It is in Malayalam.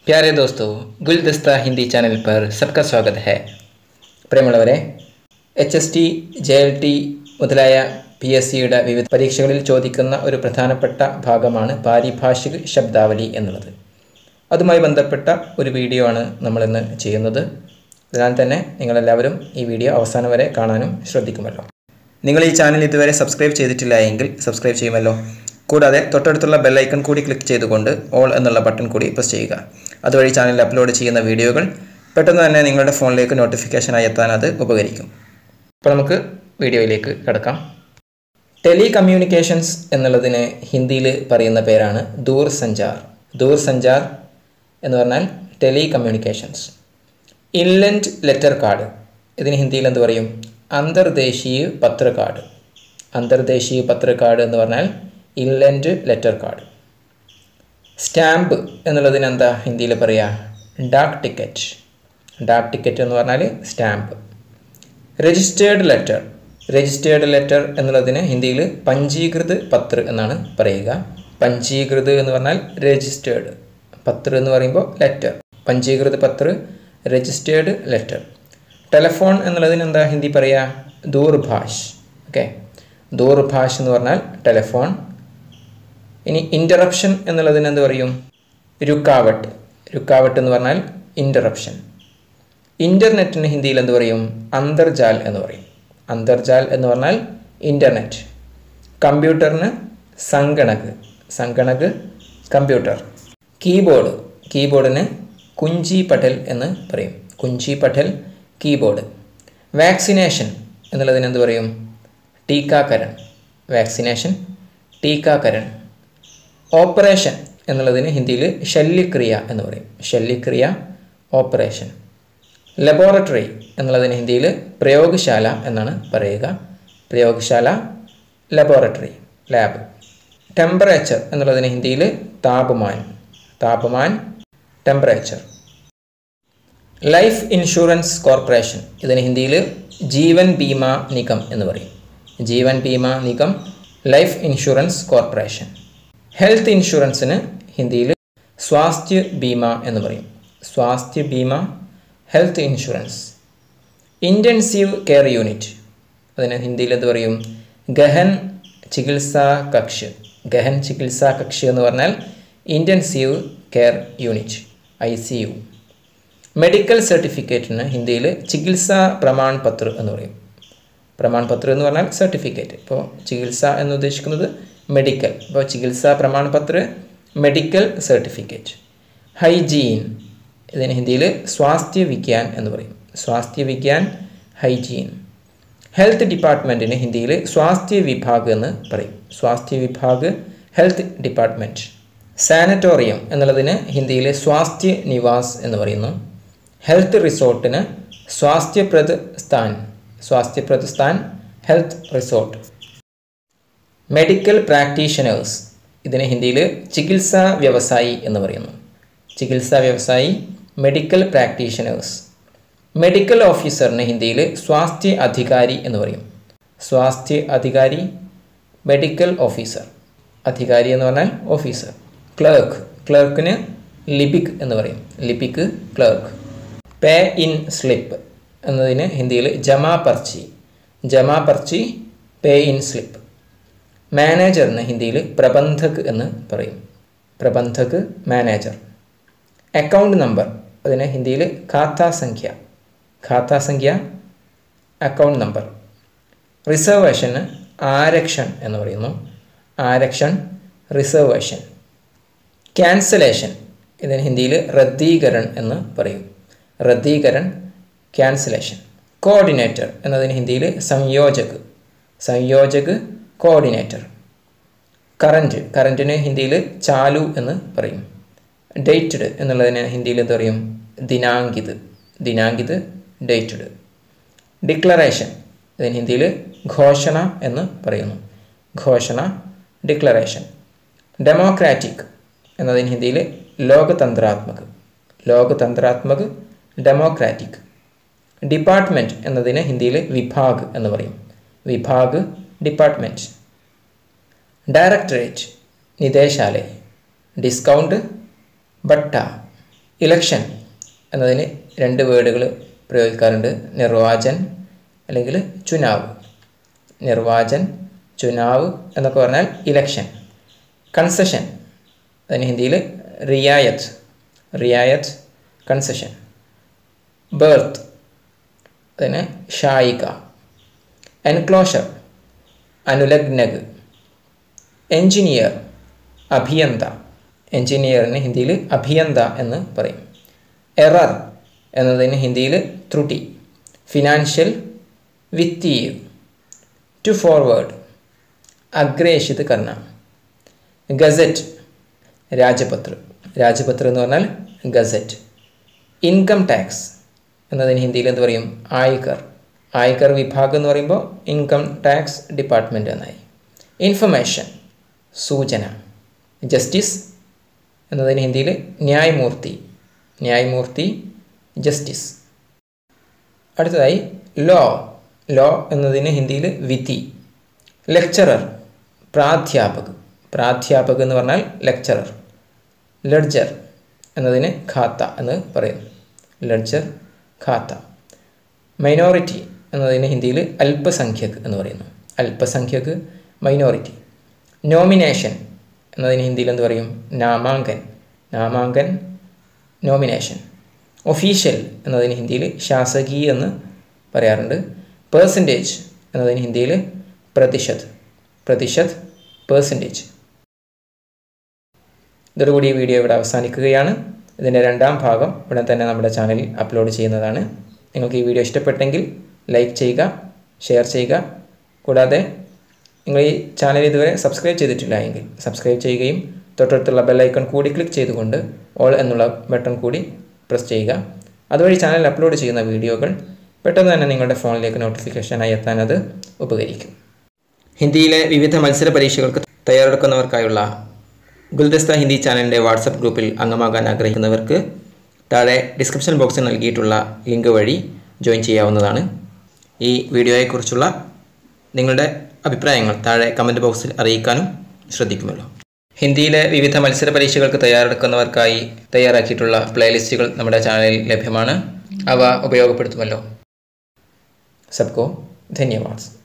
प्यारे दोस्तों गुलदस्ता हिंदी चैनल पर सबका स्वागत है പ്രിയമുള്ളവരെ H S T J L T മുതലായ പി എസ് സിയുടെ വിവിധ പരീക്ഷകളിൽ ചോദിക്കുന്ന ഒരു പ്രധാനപ്പെട്ട ഭാഗമാണ് പാരിഭാഷിക് ശബ്ദാവലി എന്നുള്ളത് അതുമായി ബന്ധപ്പെട്ട ഒരു വീഡിയോ ആണ് നമ്മളിന്ന് ചെയ്യുന്നത് അതിനാൽ തന്നെ നിങ്ങളെല്ലാവരും ഈ വീഡിയോ അവസാനം വരെ കാണാനും ശ്രദ്ധിക്കുമല്ലോ നിങ്ങൾ ഈ ചാനൽ ഇതുവരെ സബ്സ്ക്രൈബ് ചെയ്തിട്ടില്ല എങ്കിൽ സബ്സ്ക്രൈബ് ചെയ്യുമല്ലോ കൂടാതെ തൊട്ടടുത്തുള്ള ബെല്ലൈക്കൺ കൂടി ക്ലിക്ക് ചെയ്തുകൊണ്ട് ഓൾ എന്നുള്ള ബട്ടൺ കൂടി പ്രസ് ചെയ്യുക അതുവഴി ചാനലിൽ അപ്ലോഡ് ചെയ്യുന്ന വീഡിയോകൾ പെട്ടെന്ന് തന്നെ നിങ്ങളുടെ ഫോണിലേക്ക് നോട്ടിഫിക്കേഷനായി എത്താൻ അത് ഉപകരിക്കും അപ്പോൾ നമുക്ക് വീഡിയോയിലേക്ക് കിടക്കാം ടെലി കമ്മ്യൂണിക്കേഷൻസ് എന്നുള്ളതിന് ഹിന്ദിയിൽ പറയുന്ന പേരാണ് ദൂർ സഞ്ചാർ ദൂർ സഞ്ചാർ എന്ന് പറഞ്ഞാൽ telecommunications inland letter card ഇതിന് ഹിന്ദിയിൽ എന്ത് പറയും അന്തർദേശീയ പത്രക്കാർഡ് അന്തർദേശീയ പത്രക്കാർഡ് എന്ന് പറഞ്ഞാൽ ഇൻലൻഡ് ലെറ്റർ കാർഡ് സ്റ്റാമ്പ് എന്നുള്ളതിന് എന്താ ഹിന്ദിയിൽ പറയുക ഡാക് ടിക്കറ്റ് ഡാക് ടിക്കറ്റ് എന്ന് പറഞ്ഞാൽ stamp registered letter registered letter എന്നുള്ളതിന് ഹിന്ദിയിൽ പഞ്ചീകൃത് പത്ര എന്നാണ് പറയുക പഞ്ചീകൃത് എന്ന് പറഞ്ഞാൽ രജിസ്റ്റേർഡ് പത്ര എന്ന് പറയുമ്പോൾ ലെറ്റർ പഞ്ചീകൃത് പത്ര രജിസ്റ്റേർഡ് ലെറ്റർ ടെലഫോൺ എന്നുള്ളതിന് എന്താ ഹിന്ദി പറയുക ദൂർഭാഷ് ഓക്കെ ദൂർഭാഷ് എന്ന് പറഞ്ഞാൽ ടെലഫോൺ ഇനി ഇൻ്ററപ്ഷൻ എന്നുള്ളതിന് എന്ത് പറയും രുക്കാവട്ട് രുക്കാവട്ട് എന്ന് പറഞ്ഞാൽ ഇൻ്ററപ്ഷൻ ഇൻ്റർനെറ്റിന് ഹിന്ദിയിൽ എന്ത് പറയും അന്തർജാൽ എന്ന് പറയും അന്തർജാൽ എന്ന് പറഞ്ഞാൽ ഇൻ്റർനെറ്റ് കമ്പ്യൂട്ടറിന് സംഗണക് സംഗണക് കമ്പ്യൂട്ടർ കീബോർഡ് കീബോർഡിന് കുഞ്ചി പട്ടൽ എന്ന് പറയും കുഞ്ചി പട്ടൽ കീബോർഡ് വാക്സിനേഷൻ എന്നുള്ളതിന് എന്ത് പറയും ടീക്കാക്കരൺ വാക്സിനേഷൻ ടീക്കാക്കരൺ ഓപ്പറേഷൻ എന്നുള്ളതിന് ഹിന്ദിയിൽ ശല്യക്രിയ എന്ന് പറയും ശല്യക്രിയ ഓപ്പറേഷൻ ലബോറട്ടറി എന്നുള്ളതിന് ഹിന്ദിയിൽ പ്രയോഗശാല എന്നാണ് പറയുക പ്രയോഗശാല ലബോറട്ടറി ലാബ് ടെമ്പറേച്ചർ എന്നുള്ളതിന് ഹിന്ദിയിൽ താപമാൻ താപമാൻ ടെമ്പറേച്ചർ ലൈഫ് ഇൻഷുറൻസ് കോർപ്പറേഷൻ ഇതിന് ഹിന്ദിയിൽ ജീവൻ ബീമ നിഗം എന്ന് പറയും ജീവൻ ബീമ നിഗം ലൈഫ് ഇൻഷുറൻസ് കോർപ്പറേഷൻ ഹെൽത്ത് ഇൻഷുറൻസിന് ഹിന്ദിയിൽ സ്വാസ്ഥ്യ ബീമ എന്ന് പറയും സ്വാസ്ഥ്യ ബീമ health insurance intensive care unit അതിന് ഹിന്ദിയിൽ എന്ത് പറയും ഗഹൻ ചികിത്സാ കക്ഷ് ഗഹൻ ചികിത്സാ കക്ഷ് എന്ന് പറഞ്ഞാൽ intensive care unit I C U medical സർട്ടിഫിക്കറ്റിന് ഹിന്ദിയിൽ ചികിത്സാ പ്രമാൺ പത്ര എന്ന് പറയും പ്രമാൺ പത്രം എന്ന് പറഞ്ഞാൽ സർട്ടിഫിക്കറ്റ് ഇപ്പോൾ ചികിത്സ എന്ന് ഉദ്ദേശിക്കുന്നത് മെഡിക്കൽ ഇപ്പോൾ ചികിത്സാ പ്രമാൺ പത്ര മെഡിക്കൽ സർട്ടിഫിക്കറ്റ് ഹൈജീൻ ഇതിന് ഹിന്ദിയിൽ സ്വാസ്ഥ്യ വിജ്ഞാൻ എന്ന് പറയും സ്വാസ്ഥ്യ വിജ്ഞാൻ ഹൈജീൻ ഹെൽത്ത് ഡിപ്പാർട്ട്മെൻറ്റിന് ഹിന്ദിയിൽ സ്വാസ്ഥ്യ വിഭാഗ് എന്ന് പറയും സ്വാസ്ഥ്യ വിഭാഗ് ഹെൽത്ത് ഡിപ്പാർട്ട്മെൻറ്റ് സാനറ്റോറിയം എന്നുള്ളതിന് ഹിന്ദിയിൽ സ്വാസ്ഥ്യ നിവാസ് എന്ന് പറയുന്നു ഹെൽത്ത് റിസോർട്ടിന് സ്വാസ്ഥ്യപ്രദ് സ്ഥാൻ സ്വാസ്ഥ്യപ്രദ് സ്ഥാൻ ഹെൽത്ത് റിസോർട്ട് മെഡിക്കൽ പ്രാക്ടീഷനേഴ്സ് ഇതിന് ഹിന്ദിയിൽ ചികിത്സാ വ്യവസായി എന്ന് പറയുന്നു ചികിത്സാ വ്യവസായി മെഡിക്കൽ പ്രാക്ടീഷനേഴ്സ് മെഡിക്കൽ ഓഫീസറിന് ഹിന്ദിയിൽ സ്വാസ്ഥ്യ അധികാരി എന്ന് പറയും സ്വാസ്ഥ്യ അധികാരി മെഡിക്കൽ ഓഫീസർ അധികാരി എന്ന് പറഞ്ഞാൽ ഓഫീസർ ക്ലർക്ക് ക്ലർക്കിന് ലിപിക് എന്ന് പറയും ലിപിക് ക്ലർക്ക് പേ ഇൻ സ്ലിപ്പ് എന്നതിന് ഹിന്ദിയിൽ ജമാ പർച്ചി ജമാ പർച്ചി പേ ഇൻ സ്ലിപ്പ് മാനേജറിന് ഹിന്ദിയിൽ പ്രബന്ധക് എന്ന് പറയും പ്രബന്ധക് മാനേജർ അക്കൗണ്ട് നമ്പർ അതിന് ഹിന്ദിയിൽ ഖാത്താ സംഖ്യ ഖാത്താ സംഖ്യ അക്കൗണ്ട് നമ്പർ റിസർവേഷന് ആരക്ഷൺ എന്ന് പറയുന്നു ആരക്ഷൺ റിസർവേഷൻ ക്യാൻസലേഷൻ ഇതിന് ഹിന്ദിയിൽ റദ്ദീകരൺ എന്ന് പറയും റദ്ദീകരൺ ക്യാൻസലേഷൻ കോർഡിനേറ്റർ എന്നതിന് ഹിന്ദിയിൽ സംയോജക് സംയോജക് കോർഡിനേറ്റർ കറൻറ്റ് കറൻറ്റിന് ഹിന്ദിയിൽ ചാലു എന്ന് പറയും ഡേറ്റഡ് എന്നുള്ളതിന് ഹിന്ദിയിൽ എന്ത് പറയും ദിനാങ്കിത് ദിനാങ്കിത് ഡേറ്റഡ് ഡിക്ലറേഷൻ ഇതിന് ഹിന്ദിയിൽ ഘോഷണ എന്ന് പറയുന്നു ഘോഷണ ഡിക്ലറേഷൻ ഡെമോക്രാറ്റിക് എന്നതിന് ഹിന്ദിയിൽ ലോകതന്ത്രാത്മക് ലോകതന്ത്രാത്മക് ഡെമോക്രാറ്റിക് ഡിപ്പാർട്ട്മെൻറ്റ് എന്നതിന് ഹിന്ദിയിൽ വിഭാഗ് എന്ന് പറയും വിഭാഗ് ഡിപ്പാർട്ട്മെൻറ്റ് ഡയറക്ടറേറ്റ് നിദേശാലയ് ഡിസ്കൗണ്ട് ബട്ട ഇലക്ഷൻ എന്നതിന് രണ്ട് വേർഡുകൾ പ്രയോഗിക്കാറുണ്ട് നിർവാചൻ അല്ലെങ്കിൽ ചുനാവ് നിർവാചൻ ചുനാവ് എന്നൊക്കെ പറഞ്ഞാൽ ഇലക്ഷൻ കൺസെഷൻ അതിന് ഹിന്ദിയിൽ റിയായത്ത് റിയായത്ത് കൺസെഷൻ ബർത്ത് അതിന് ഷായിക എൻക്ലോഷർ അനുലഗ്നക് എൻജിനീയർ അഭിയന്ത എൻജിനീയറിന് ഹിന്ദിയിൽ അഭിയന്ത എന്ന് പറയും എറർ എന്നതിന് ഹിന്ദിയിൽ ത്രുട്ടി ഫിനാൻഷ്യൽ വിത്തീയ ടു ഫോർവേഡ് അഗ്രേഷിത് കർണ ഗസറ്റ് രാജപത്ര രാജപത്ര എന്ന് പറഞ്ഞാൽ ഗസറ്റ് ഇൻകം ടാക്സ് എന്നതിന് ഹിന്ദിയിൽ എന്ത് പറയും ആയിക്കർ ആയിക്കർ വിഭാഗം എന്ന് പറയുമ്പോൾ ഇൻകം ടാക്സ് ഡിപ്പാർട്ട്മെൻറ്റ് എന്നായി ഇൻഫർമേഷൻ സൂചന ജസ്റ്റിസ് എന്നതിന് ഹിന്ദിയിൽ ന്യായമൂർത്തി ന്യായമൂർത്തി ജസ്റ്റിസ് അടുത്തതായി ലോ ലോ എന്നതിന് ഹിന്ദിയിൽ വിധി ലെക്ചറർ പ്രാധ്യാപക് പ്രാധ്യാപക് എന്ന് പറഞ്ഞാൽ ലെക്ചറർ ലഡ്ജർ എന്നതിന് ഖാത്ത എന്ന് പറയും ലഡ്ജർ ഖാത്ത മൈനോറിറ്റി എന്നതിന് ഹിന്ദിയിൽ അല്പസംഖ്യക് എന്ന് പറയുന്നു അല്പസംഖ്യക് മൈനോറിറ്റി നോമിനേഷൻ എന്നതിന് ഹിന്ദിയിൽ എന്ത് പറയും നാമാങ്കൻ നാമാങ്കൻ നോമിനേഷൻ ഒഫീഷ്യൽ എന്നതിന് ഹിന്ദിയിൽ ശാസകി എന്ന് പറയാറുണ്ട് പേഴ്സൻറ്റേജ് എന്നതിന് ഹിന്ദിയിൽ പ്രതിശത് പ്രതിശത് പേഴ്സൻറ്റേജ് ഇതോടുകൂടി ഈ വീഡിയോ ഇവിടെ അവസാനിക്കുകയാണ് ഇതിൻ്റെ രണ്ടാം ഭാഗം ഉടൻ തന്നെ നമ്മുടെ ചാനലിൽ അപ്ലോഡ് ചെയ്യുന്നതാണ് നിങ്ങൾക്ക് ഈ വീഡിയോ ഇഷ്ടപ്പെട്ടെങ്കിൽ ലൈക്ക് ചെയ്യുക ഷെയർ ചെയ്യുക കൂടാതെ നിങ്ങൾ ഈ ചാനൽ ഇതുവരെ സബ്സ്ക്രൈബ് ചെയ്തിട്ടില്ല എങ്കിൽ സബ്സ്ക്രൈബ് ചെയ്യുകയും തൊട്ടടുത്തുള്ള ബെല്ലൈക്കൺ കൂടി ക്ലിക്ക് ചെയ്തുകൊണ്ട് ഓൾ എന്നുള്ള ബട്ടൺ കൂടി പ്രസ് ചെയ്യുക അതുവഴി ചാനലിൽ അപ്ലോഡ് ചെയ്യുന്ന വീഡിയോകൾ പെട്ടെന്ന് തന്നെ നിങ്ങളുടെ ഫോണിലേക്ക് നോട്ടിഫിക്കേഷനായി എത്താൻ അത് ഉപകരിക്കും ഹിന്ദിയിലെ വിവിധ മത്സര പരീക്ഷകൾക്ക് തയ്യാറെടുക്കുന്നവർക്കായുള്ള ഗുൽദസ്ത ഹിന്ദി ചാനലിൻ്റെ വാട്സപ്പ് ഗ്രൂപ്പിൽ അംഗമാകാൻ ആഗ്രഹിക്കുന്നവർക്ക് താഴെ ഡിസ്ക്രിപ്ഷൻ ബോക്സിൽ നൽകിയിട്ടുള്ള ലിങ്ക് വഴി ജോയിൻ ചെയ്യാവുന്നതാണ് ഈ വീഡിയോയെക്കുറിച്ചുള്ള നിങ്ങളുടെ അഭിപ്രായങ്ങൾ താഴെ കമൻറ്റ് ബോക്സിൽ അറിയിക്കാനും ശ്രദ്ധിക്കുമല്ലോ ഹിന്ദിയിലെ വിവിധ മത്സര പരീക്ഷകൾക്ക് തയ്യാറെടുക്കുന്നവർക്കായി തയ്യാറാക്കിയിട്ടുള്ള പ്ലേലിസ്റ്റുകൾ നമ്മുടെ ചാനലിൽ ലഭ്യമാണ് അവ ഉപയോഗപ്പെടുത്തുമല്ലോ സബ്കോ ധന്യവാദ്